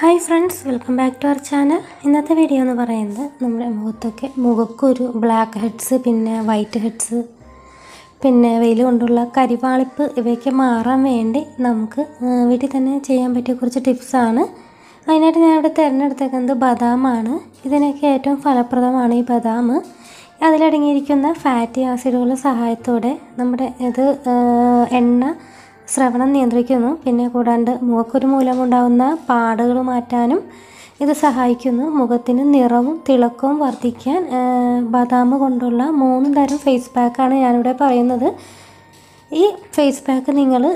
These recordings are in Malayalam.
hi friends welcome back to our channel ഇന്നത്തെ വീഡിയോ എന്ന് പറയുന്നത് നമ്മുടെ മുഖത്തൊക്കെ മുഖക്കൊരു ബ്ലാക്ക് ഹെഡ്സ് പിന്നെ വൈറ്റ് ഹെഡ്സ് പിന്നെ വെയിൽ കൊണ്ടുള്ള കരിവാളിപ്പ് ഇവയൊക്കെ മാറാൻ വേണ്ടി നമുക്ക് ആ, വീട്ടിൽ തന്നെ ചെയ്യാൻ പറ്റിയ കുറച്ച് ടിപ്സാണ് അതിനായിട്ട് ഞാൻ ഇവിടെ തിരഞ്ഞെടുത്തേക്കുന്നത് ബദാമാണ് ഇതിനൊക്കെ ഏറ്റവും ഫലപ്രദമാണ് ഈ ബദാം അതിലടങ്ങിയിരിക്കുന്ന ഫാറ്റി ആസിഡുകളുടെ സഹായത്തോടെ നമ്മുടെ ഇത് ആ, എണ്ണ ശ്രവണം നിയന്ത്രിക്കുന്നു പിന്നെ കൂടാണ്ട് മുഖക്കുരു മൂലമുണ്ടാകുന്ന പാടുകൾ മാറ്റാനും ഇത് സഹായിക്കുന്നു മുഖത്തിന് നിറവും തിളക്കവും വർദ്ധിക്കാൻ ആ, ബദാം കൊണ്ടുള്ള മൂന്ന് തരം ഫേസ് പാക്കാണ് ഞാനിവിടെ പറയുന്നത് ഈ ഫേസ് പാക്ക് നിങ്ങൾ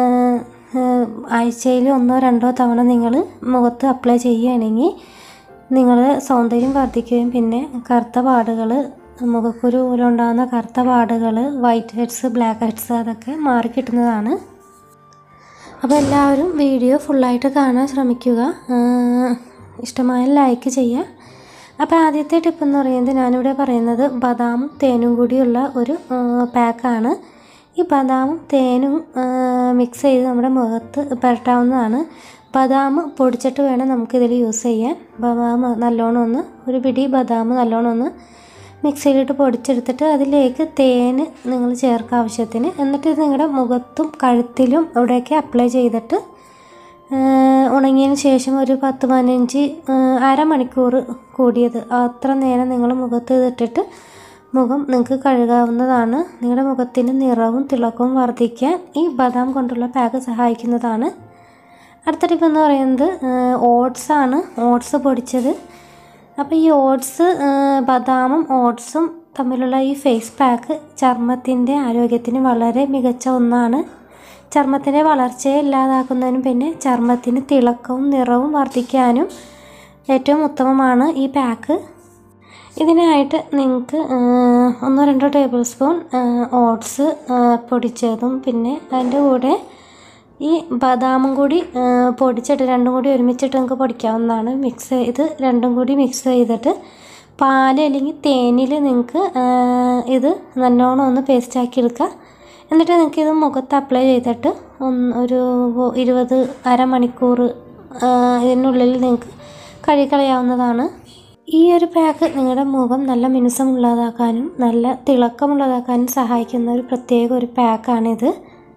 ആഴ്ചയിൽ ഒന്നോ രണ്ടോ തവണ നിങ്ങൾ മുഖത്ത് അപ്ലൈ ചെയ്യുകയാണെങ്കിൽ നിങ്ങളുടെ സൗന്ദര്യം വർദ്ധിക്കുകയും പിന്നെ കറുത്ത പാടുകൾ മുഖക്കുരു മൂലമുണ്ടാകുന്ന കറുത്ത പാടുകൾ വൈറ്റ് ഹെഡ്സ് ബ്ലാക്ക് ഹെഡ്സ് അതൊക്കെ മാറിക്കിട്ടുന്നതാണ് അപ്പോൾ എല്ലാവരും വീഡിയോ ഫുള്ളായിട്ട് കാണാൻ ശ്രമിക്കുക ആഹ് ഇഷ്ടമായ ലൈക്ക് ചെയ്യുക അപ്പോൾ ആദ്യത്തെ ടിപ്പ് എന്ന് പറയുന്നത് ഞാനിവിടെ പറയുന്നത് ബദാമും തേനും കൂടിയുള്ള ഒരു പാക്കാണ് ഈ ബദാമും തേനും മിക്സ് ചെയ്ത് നമ്മുടെ മുഖത്ത് പുരട്ടാവുന്നതാണ് ബദാം പൊടിച്ചിട്ട് വേണം നമുക്കിതിൽ യൂസ് ചെയ്യാൻ ബദാം നല്ലോണം ഒന്ന് ഒരു പിടി ബദാം നല്ലോണം ഒന്ന് മിക്സിയിലിട്ട് പൊടിച്ചെടുത്തിട്ട് അതിലേക്ക് തേന് നിങ്ങൾ ചേർക്കുക ആവശ്യത്തിന് എന്നിട്ട് ഇത് നിങ്ങളുടെ മുഖത്തും കഴുത്തിലും ഇവിടെയൊക്കെ അപ്ലൈ ചെയ്തിട്ട് ആ, ഉണങ്ങിയതിന് ശേഷം ഒരു പത്ത് പതിനഞ്ച് ആ, അരമണിക്കൂർ കൂടിയത് അത്ര നേരം നിങ്ങൾ മുഖത്ത് ഇതിട്ടിട്ട് മുഖം നിങ്ങൾക്ക് കഴുകാവുന്നതാണ് നിങ്ങളുടെ മുഖത്തിന് നിറവും തിളക്കവും വർദ്ധിക്കാൻ ഈ ബദാം കൊണ്ടുള്ള പാക്ക് സഹായിക്കുന്നതാണ് അടുത്ത ടിപ്പ് എന്ന് പറയുന്നത് ഓട്സ് ആണ് ഓട്സ് പൊടിച്ചത് അപ്പോൾ ഈ ഓട്സ് ബദാമും ഓട്സും തമ്മിലുള്ള ഈ ഫേസ് പാക്ക് ചർമ്മത്തിൻ്റെ ആരോഗ്യത്തിന് വളരെ മികച്ച ഒന്നാണ് ചർമ്മത്തിൻ്റെ വളർച്ചയെ ഇല്ലാതാക്കുന്നതിനും പിന്നെ ചർമ്മത്തിന് തിളക്കവും നിറവും വർദ്ധിക്കാനും ഏറ്റവും ഉത്തമമാണ് ഈ പാക്ക് ഇതിനായിട്ട് നിങ്ങൾക്ക് ഒന്നോ രണ്ടോ ടേബിൾ സ്പൂൺ ഓട്സ് പൊടിച്ചതും പിന്നെ അതിൻ്റെ കൂടെ ഈ ബദാമും കൂടി ആ, പൊടിച്ചിട്ട് രണ്ടും കൂടി ഒരുമിച്ചിട്ട് നിങ്ങൾക്ക് പൊടിക്കാവുന്നതാണ് മിക്സ് ചെയ്ത് രണ്ടും കൂടി മിക്സ് ചെയ്തിട്ട് പാല് അല്ലെങ്കിൽ തേനിൽ നിങ്ങൾക്ക് ആ, ഇത് നല്ലോണം ഒന്ന് പേസ്റ്റാക്കി എടുക്കുക എന്നിട്ട് നിങ്ങൾക്ക് ഇത് മുഖത്ത് അപ്ലൈ ചെയ്തിട്ട് ഒന്ന് ഒരു ഇരുപത് അരമണിക്കൂർ ആ, ഇതിനുള്ളിൽ നിങ്ങൾക്ക് കഴുകിക്കളയാവുന്നതാണ് ഈ ഒരു പാക്ക് നിങ്ങളുടെ മുഖം നല്ല മിനുസമുള്ളതാക്കാനും നല്ല തിളക്കമുള്ളതാക്കാനും സഹായിക്കുന്ന ഒരു പ്രത്യേക ഒരു പാക്കാണിത്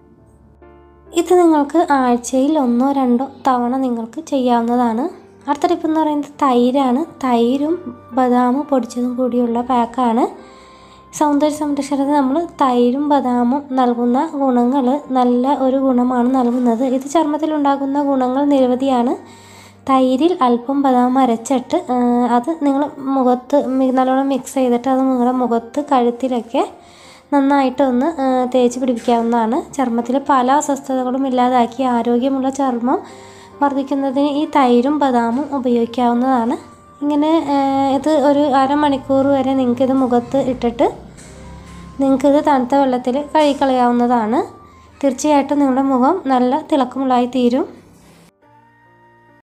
ഇത് നിങ്ങൾക്ക് ആഴ്ചയിൽ ഒന്നോ രണ്ടോ തവണ നിങ്ങൾക്ക് ചെയ്യാവുന്നതാണ് അടുത്ത ടിപ്പ് എന്ന് പറയുന്നത് തൈരാണ് തൈരും ബദാമും പൊടിച്ചതും കൂടിയുള്ള പാക്കാണ് സൗന്ദര്യ സംരക്ഷണത്തിന് നമ്മൾ തൈരും ബദാമും നൽകുന്ന ഗുണങ്ങൾ നല്ല ഒരു ഗുണമാണ് നൽകുന്നത് ഇത് ചർമ്മത്തിലുണ്ടാകുന്ന ഗുണങ്ങൾ നിരവധിയാണ് തൈരിൽ അല്പം ബദാം അരച്ചിട്ട് ആ, അത് നിങ്ങൾ മുഖത്ത് മി- നല്ലോണം മിക്സ് ചെയ്തിട്ട് അത് നിങ്ങളുടെ മുഖത്ത് കഴുത്തിലൊക്കെ നന്നായിട്ട് ഒന്ന് ആ, തേച്ച് പിടിപ്പിക്കാവുന്നതാണ് ചർമ്മത്തിൽ പല അസ്വസ്ഥതകളും ഇല്ലാതാക്കി ആരോഗ്യമുള്ള ചർമ്മം വർദ്ധിക്കുന്നതിന് ഈ തൈരും ബദാമും ഉപയോഗിക്കാവുന്നതാണ് ഇങ്ങനെ ആ, ഇത് ഒരു അരമണിക്കൂർ വരെ നിങ്ങൾക്കിത് മുഖത്ത് ഇട്ടിട്ട് നിങ്ങൾക്കിത് തണുത്ത വെള്ളത്തിൽ കഴുകിക്കളയാവുന്നതാണ് തീർച്ചയായിട്ടും നിങ്ങളുടെ മുഖം നല്ല തിളക്കമുള്ളായി തീരും